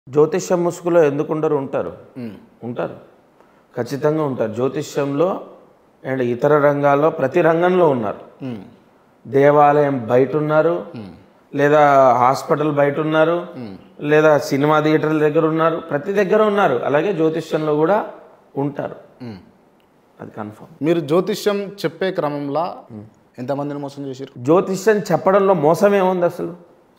జ్యోతిష్యం ముసుగులో ఎందుకు ఉండరు ఉంటారు ఉంటారు ఖచ్చితంగా ఉంటారు జ్యోతిష్యంలో అండ్ ఇతర రంగాల్లో ప్రతి రంగంలో ఉన్నారు దేవాలయం బయట ఉన్నారు లేదా హాస్పిటల్ బయట ఉన్నారు లేదా సినిమా థియేటర్ల దగ్గర ఉన్నారు ప్రతి దగ్గర ఉన్నారు అలాగే జ్యోతిష్యంలో కూడా ఉంటారు అది కన్ఫర్మ్ మీరు జ్యోతిష్యం చెప్పే క్రమంలో ఎంతమందిని మోసం చేశారు జ్యోతిష్యం చెప్పడంలో మోసం ఏముంది అసలు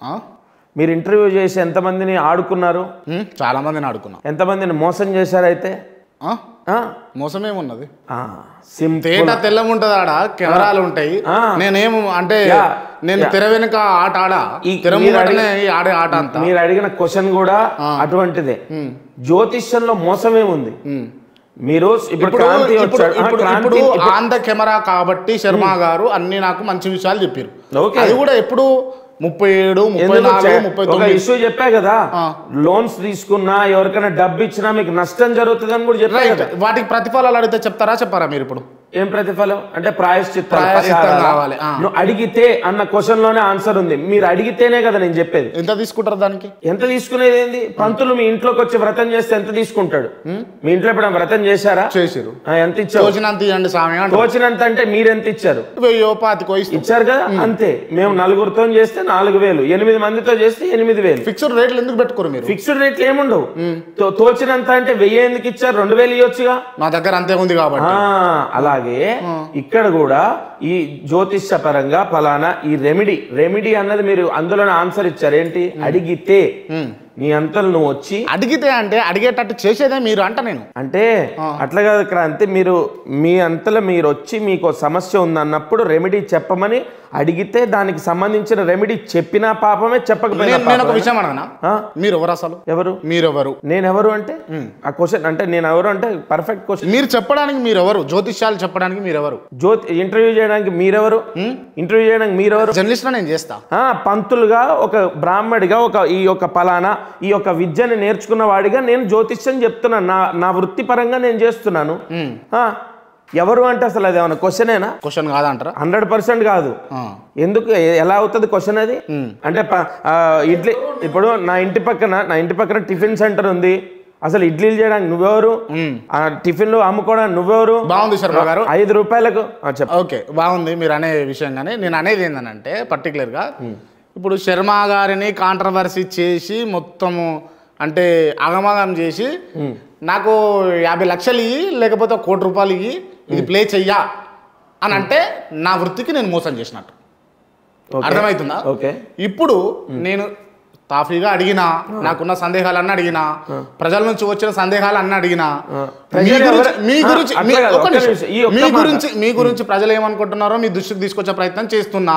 మీరు ఇంటర్వ్యూ చేసి ఎంతమందిని ఆడుకున్నారు చాలా మందిని ఆడుకున్నా ఎంతమందిని మోసం చేశారైతే ఆ? ఆ? మోసం ఏమున్నది ఆ, సింపుల్ తేట తెల్లం ఉంటది ఆడ కెమెరాలు ఉంటాయి ఆ. నేనేం అంటే యా. నేను తెర వెనుక ఆట ఆడా ఈ- తెర మీరు ముంగటనే ఈ ఆడే ఆట అంతా మీరు అడిగిన క్వశ్చన్ కూడా అటువంటిదే జ్యోతిష్యంలో మోసమేముంది మీరు ఇప్పుడు ఇప్పుడు క్రాంతి ఇప్పుడు వచ్చాడు ఆ, ఇప్పుడు క్రాంతి ఇప్పుడు ఆన్ ద కెమెరా కాబట్టి శర్మ గారు అన్ని నాకు మంచి విషయాలు చెప్పారు ఓకే. అది కూడా ఎప్పుడు ముప్పై ఏడు ముప్పై ఎందుకు నాలుగు చే- ముప్పై ఒక తొమ్మిది ఇష్యూ చెప్పా కదా లోన్స్ తీసుకున్నా ఎవరికైనా డబ్బు ఇచ్చినా మీకు నష్టం జరుగుతుంది అని కూడా చెప్పా రైట్ కదా వాటికి ప్రతిఫలాలు అడిగితే చెప్తారా చెప్పారా మీరు ఇప్పుడు ఏం ప్రతిఫలం అంటే ప్రాయశ్చిత్తం ప్రాయశ్చిత్తం కావాలి, ఆ. నువ్వు అడిగితే అన్న క్వశ్చన్ లోనే ఆన్సర్ ఉంది మీరు అడిగితేనే కదా నేను చెప్పేది ఎంత తీసుకుంటారు దానికి ఎంత తీసుకునేది ఏంది పంతులు మీ ఇంట్లోకి వచ్చి వ్రతం చేస్తే ఎంత తీసుకుంటాడు మీ ఇంట్లో ఎప్పుడైనా వ్రతం చేశారా చేసిరు ఆ, ఎంత ఇచ్చారు తోచినంత ఇవ్వండి స్వామి అంటే తోచినంత అంటే మీరెంత ఇచ్చారు వెయ్యో పాతికో ఇస్తాం ఇచ్చారు కదా అంతే మేము నలుగురితో చేస్తే నాలుగు వేలు ఎనిమిది మందితో చేస్తే ఎనిమిది వేలు ఫిక్స్డ్ రేట్లు ఎందుకు పెట్టుకోరు మీరు ఫిక్స్డ్ రేట్లు ఏముండవు తో- తోచినంత అంటే వెయ్యి ఎందుకు ఇచ్చారు రెండు వేలు ఇవ్వచ్చుగా నా దగ్గర అంతే ఉంది కాబట్టి ఆ, అలాగే ఇక్కడ కూడా ఈ జ్యోతిష్య పరంగా ఫలానా ఈ రెమెడీ రెమెడీ అన్నది మీరు అందులోనే ఆన్సర్ ఇచ్చారు ఏంటి అడిగితే నీ అంతలు నువ్వు వచ్చి అడిగితే అంటే అడిగేటట్టు చేసేదే మీరు అంట నేను అంటే అట్లా కాదు క్రాంతి మీరు మీ అంతలో మీరు వచ్చి మీకు ఓ సమస్య ఉందన్నప్పుడు రెమెడీ చెప్పమని అడిగితే దానికి సంబంధించిన రెమెడీ చెప్పినా పాపమే చెప్పకపోయినా నేను నేను ఒక పాపమే. విషయం అడగనా ఆ? మీరు ఎవరు అసలు ఎవరు మీరెవరు నేను ఎవరు అంటే ఆ క్వశ్చన్ అంటే నేను ఎవరు అంటే పర్ఫెక్ట్ క్వశ్చన్ మీరు చెప్పడానికి మీరెవరు జ్యోతిష్యాలు చెప్పడానికి మీరెవరు జ్యోతి ఇంటర్వ్యూ చేయడానికి మీరెవరు ఇంటర్వ్యూ చేయడానికి మీరెవరు జర్నలిస్ట్ నేను చేస్తా ఆ, పంతులుగా ఒక బ్రాహ్మడిగా ఒక ఈ యొక్క పలానా ఈ యొక్క విద్యను నేర్చుకున్న వాడిగా నేను జ్యోతిష్యం చెప్తున్నాను నా నా వృత్తిపరంగా నేను చేస్తున్నాను ఆ, ఎవరు అంటే అసలు అది ఏమైనా క్వశ్చనేనా క్వశ్చన్ కాదంటారా హండ్రెడ్ పర్సెంట్ కాదు ఆ. ఎందుకు ఎ- ఎలా అవుతుంది క్వశ్చన్ అది అంటే ప- ఆ, ఇడ్లీ ఇప్పుడు నా ఇంటి పక్కన నా ఇంటి పక్కన టిఫిన్ సెంటర్ ఉంది అసలు ఇడ్లీలు చేయడానికి నువ్వెవరు ఆ టిఫిన్లు అమ్ముకోవడానికి నువ్వెవరు బాగుంది శర్మ గారు ఐదు రూపాయలకు ఆ, చెప్పు ఓకే బాగుంది మీరు అనే విషయం కానీ నేను అనేది ఏంటంటే పర్టికులర్గా ఇప్పుడు శర్మ గారిని కాంట్రవర్సీ చేసి మొత్తము అంటే అగమగం చేసి నాకు యాభై లక్షలు ఇయ్యి లేకపోతే ఒక కోటి రూపాయలు ఇయ్యి ఇది ప్లే చెయ్యా అని అంటే నా వృత్తికి నేను మోసం చేసినట్టు ఓకే. అర్థమవుతుందా ఓకే ఇప్పుడు నేను తాఫీగా అడిగినా నాకున్న సందేహాలన్నీ అడిగినా ప్రజల నుంచి వచ్చిన సందేహాలన్నీ అడిగినా మీ ప్రజలు గురించి ఎవరు- మీ ఆ, గురించి అట్లా మీ- కాదు, ఒక్క ఒక్క నిమిషం. నిమిషం, ఈ ఒక్క మీ మాట. గురించి మీ గురించి ప్రజలు ఏమనుకుంటున్నారో మీ దృష్టికి తీసుకొచ్చే ప్రయత్నం చేస్తున్నా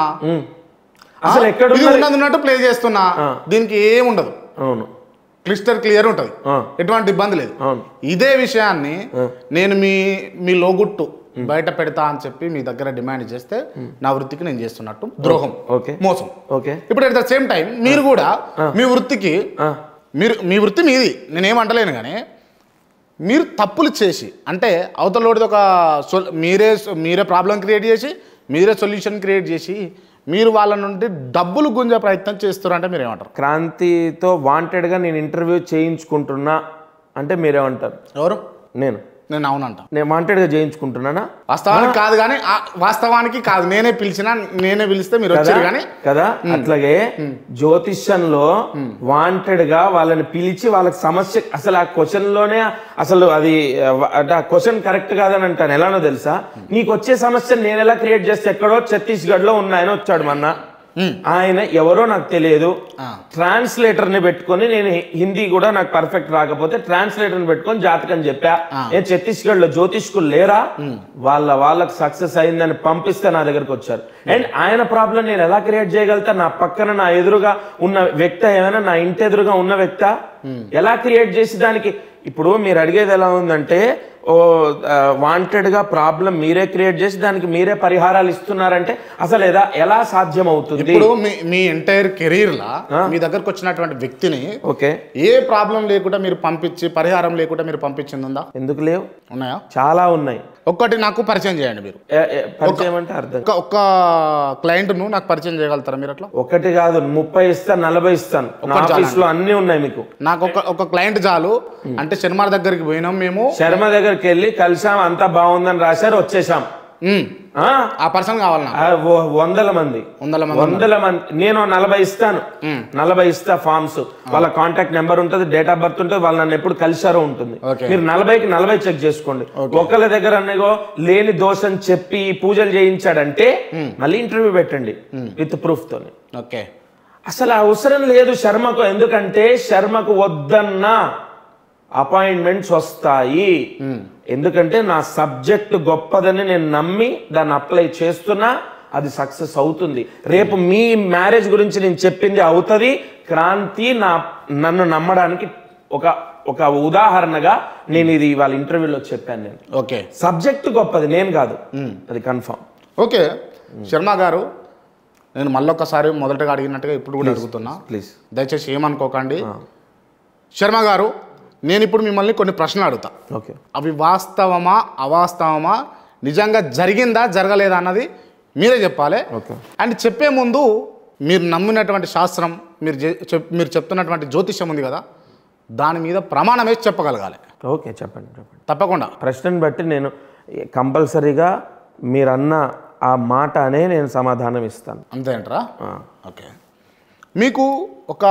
అసలు ఆ, ఎక్కడ ఇది ఉన్నది? ఉన్నది ఉన్నట్టు ప్లే చేస్తున్నా దీనికి ఏముండదు అవును క్లిస్టర్ క్లియర్ ఉంటుంది ఆ. ఎటువంటి ఇబ్బంది లేదు అవును ఇదే విషయాన్ని నేను మీ మీ లోగుట్టు బయట పెడతా అని చెప్పి మీ దగ్గర డిమాండ్ చేస్తే నా వృత్తికి నేను చేస్తున్నట్టు ద్రోహం ఓకే మోసం ఓకే ఇప్పుడు అట్ ద సేమ్ టైం మీరు కూడా మీ వృత్తికి ఆ, మీరు మీ వృత్తి మీది నేనేమంటలేను కానీ మీరు తప్పులు చేసి అంటే అవతలోడిది ఒక సొల్ మీరే మీరే ప్రాబ్లం క్రియేట్ చేసి మీరే సొల్యూషన్ క్రియేట్ చేసి మీరు వాళ్ళ నుండి డబ్బులు గుంజే ప్రయత్నం చేస్తారంటే మీరు ఏమంటారు క్రాంతితో వాంటెడ్గా నేను ఇంటర్వ్యూ చేయించుకుంటున్నా అంటే మీరేమంటారు ఎవరు నేను నేను అవునంట నేను వాంటెడ్గా చేయించుకుంటున్నానా వాస్తవానికి కాదు కానీ ఆ వాస్తవానికి కాదు నేనే పిలిచినా నేనే పిలిస్తే మీరు వచ్చారు కానీ కదా అట్లాగే జ్యోతిష్యంలో వాంటెడ్ గా వాళ్ళని పిలిచి వాళ్ళకి సమస్య అసలు ఆ క్వశ్చన్ లోనే అసలు అది ఆ, అంటే ఆ క్వశ్చన్ కరెక్ట్ కాదని అంటాను ఎలానో తెలుసా నీకు వచ్చే సమస్య నేను ఎలా క్రియేట్ చేస్తే ఎక్కడో ఛత్తీస్గఢ్ లో ఉన్న ఆయన వచ్చాడు మొన్న ఆయన ఎవరో నాకు తెలియదు ట్రాన్స్లేటర్ ని పెట్టుకొని నేను హిందీ కూడా నాకు పర్ఫెక్ట్ రాకపోతే ట్రాన్స్లేటర్ ని పెట్టుకొని జాతకం చెప్పా ఏ ఛత్తీస్గఢ్ లో జ్యోతిష్కులు లేరా వాళ్ళ వాళ్ళకి సక్సెస్ అయిందని పంపిస్తే నా దగ్గరకు వచ్చారు అండ్ ఆయన ప్రాబ్లం నేను ఎలా క్రియేట్ చేయగలుగుతా నా పక్కన నా ఎదురుగా ఉన్న వ్యక్తి ఏమైనా నా ఇంటి ఎదురుగా ఉన్న వ్యక్త ఎలా క్రియేట్ చేసి దానికి ఇప్పుడు మీరు అడిగేది ఎలా ఉందంటే ఓ వాంటెడ్ గా ప్రాబ్లం మీరే క్రియేట్ చేసి దానికి మీరే పరిహారాలు ఇస్తున్నారంటే అసలు ఎలా ఎలా సాధ్యం అవుతుంది ఇప్పుడు మీ మీ ఎంటైర్ కెరీర్ లా మీ దగ్గరకు వచ్చినటువంటి వ్యక్తిని ఓకే ఏ ప్రాబ్లం లేకుండా మీరు పంపించి పరిహారం లేకుండా మీరు పంపించింది ఉందా ఎందుకు లేవు ఉన్నాయా చాలా ఉన్నాయి ఒక్కటి నాకు పరిచయం చేయండి మీరు ఏ- ఏ- పరిచయం అంటే అర్థం ఒక్క ఒక్క క్లయింట్ను నాకు పరిచయం చేయగలుగుతారా మీరు అట్లా ఒకటి కాదు ముప్పై ఇస్తాను నలభై ఇస్తాను నా ఆఫీస్ లో అన్ని ఉన్నాయి మీకు నాకు ఒక ఒక క్లయింట్ చాలు అంటే శర్మ దగ్గరికి పోయినాం మేము శర్మ దగ్గరికి వెళ్ళి కలిసాం అంతా బాగుందని రాశారు వచ్చేసాం ఉమ్, ఆ? ఆ పర్సన్ కావాలి నాకు ఆ, ఓ- వందల మంది వందల మంది వందల మంది నేను నలభై ఇస్తాను నలభై ఇస్తా ఫార్మ్స్ వాళ్ళ కాంటాక్ట్ నెంబర్ ఉంటుంది డేట్ ఆఫ్ బర్త్ ఉంటుంది వాళ్ళు నన్ను ఎప్పుడు కలిసారో ఉంటుంది Okay. మీరు నలభైకి నలభై చెక్ చేసుకోండి ఒకళ్ళ దగ్గర అన్నగో లేని దోషం చెప్పి పూజలు చేయించాడంటే మళ్ళీ ఇంటర్వ్యూ పెట్టండి విత్ ప్రూఫ్ తోని ఓకే అసలు అవసరం లేదు శర్మకు ఎందుకంటే శర్మకు వద్దన్న అపాయింట్మెంట్స్ వస్తాయి ఎందుకంటే నా సబ్జెక్ట్ గొప్పదని నేను నమ్మి దాన్ని అప్లై చేస్తున్నా అది సక్సెస్ అవుతుంది రేపు మీ మ్యారేజ్ గురించి నేను చెప్పింది అవుతుంది క్రాంతి నా నన్ను నమ్మడానికి ఒక ఒక ఉదాహరణగా నేను ఇది వాళ్ళ ఇంటర్వ్యూలో చెప్పాను నేను ఓకే సబ్జెక్ట్ గొప్పది నేను కాదు అది కన్ఫర్మ్ ఓకే శర్మ గారు నేను మళ్ళొక్కసారి మొదటగా అడిగినట్టుగా ఇప్పుడు కూడా అడుగుతున్నా ప్లీజ్ దయచేసి ఏమనుకోకండి శర్మ గారు నేను ఇప్పుడు మిమ్మల్ని కొన్ని ప్రశ్నలు అడుగుతా ఓకే అవి వాస్తవమా అవాస్తవమా నిజంగా జరిగిందా జరగలేదా అన్నది మీరే చెప్పాలి ఓకే అండ్ చెప్పే ముందు మీరు నమ్మినటువంటి శాస్త్రం మీరు చె- చెప్- మీరు చెప్తున్నటువంటి జ్యోతిష్యం ఉంది కదా దాని మీద ప్రమాణం వేసి చెప్పగలగాలి ఓకే చెప్పండి చెప్పండి తప్పకుండా ప్రశ్నను బట్టి నేను కంపల్సరీగా మీరన్న ఆ మాట అనే నేను సమాధానం ఇస్తాను అంతే అంటారా ఆ, ఓకే మీకు ఒక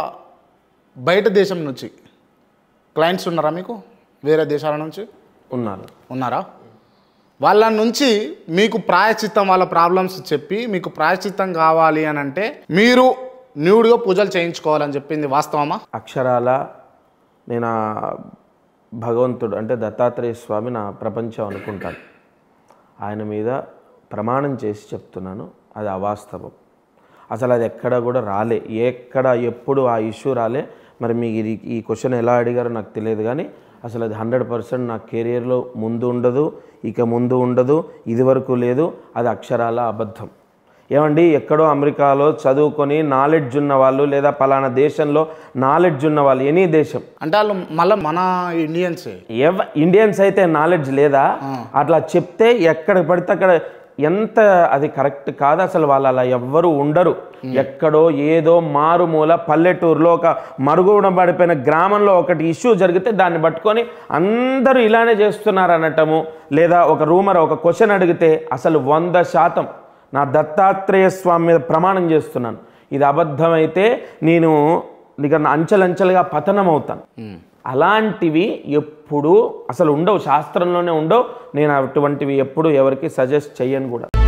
బయట దేశం నుంచి క్లయింట్స్ ఉన్నారా మీకు వేరే దేశాల నుంచి ఉన్నారు ఉన్నారా వాళ్ళ నుంచి మీకు ప్రాయచిత్తం వాళ్ళ ప్రాబ్లమ్స్ చెప్పి మీకు ప్రాయచిత్తం కావాలి అని అంటే మీరు న్యూడ్గా పూజలు చేయించుకోవాలని చెప్పింది వాస్తవమా అక్షరాల నేను ఆ భగవంతుడు అంటే దత్తాత్రేయ స్వామి నా ప్రపంచం అనుకుంటాను ఆయన మీద ప్రమాణం చేసి చెప్తున్నాను అది అవాస్తవం అసలు అది ఎక్కడ కూడా రాలే ఎక్కడ ఎప్పుడు ఆ ఇష్యూ రాలే మరి మీకు ఇది ఈ క్వశ్చన్ ఎలా అడిగారో నాకు తెలియదు కానీ అసలు అది హండ్రెడ్ పర్సెంట్ నా కెరియర్లో ముందు ఉండదు ఇక ముందు ఉండదు ఇదివరకు లేదు అది అక్షరాల అబద్ధం ఏమండి ఎక్కడో అమెరికాలో చదువుకొని నాలెడ్జ్ ఉన్న వాళ్ళు లేదా పలానా దేశంలో నాలెడ్జ్ ఉన్న వాళ్ళు ఎనీ దేశం అంటే వాళ్ళు మళ్ళీ మన ఇండియన్సే ఎవ ఇండియన్స్ అయితే నాలెడ్జ్ లేదా అట్లా చెప్తే ఎక్కడ పడితే అక్కడ ఎంత అది కరెక్ట్ కాదు అసలు వాళ్ళు అలా ఎవ్వరు ఉండరు ఎక్కడో ఏదో మారుమూల పల్లెటూరులో ఒక మరుగున పడిపోయిన గ్రామంలో ఒకటి ఇష్యూ జరిగితే దాన్ని పట్టుకొని అందరూ ఇలానే చేస్తున్నారు అనటము లేదా ఒక రూమర్ ఒక క్వశ్చన్ అడిగితే అసలు వంద శాతం నా దత్తాత్రేయ స్వామి మీద ప్రమాణం చేస్తున్నాను ఇది అబద్ధమైతే నేను ఇక అంచెలంచెలుగా పతనం అవుతాను అలాంటివి ఎప్పుడు అసలు ఉండవు శాస్త్రంలోనే ఉండవు నేను అటువంటివి ఎప్పుడు ఎవరికి సజెస్ట్ చెయ్యను కూడా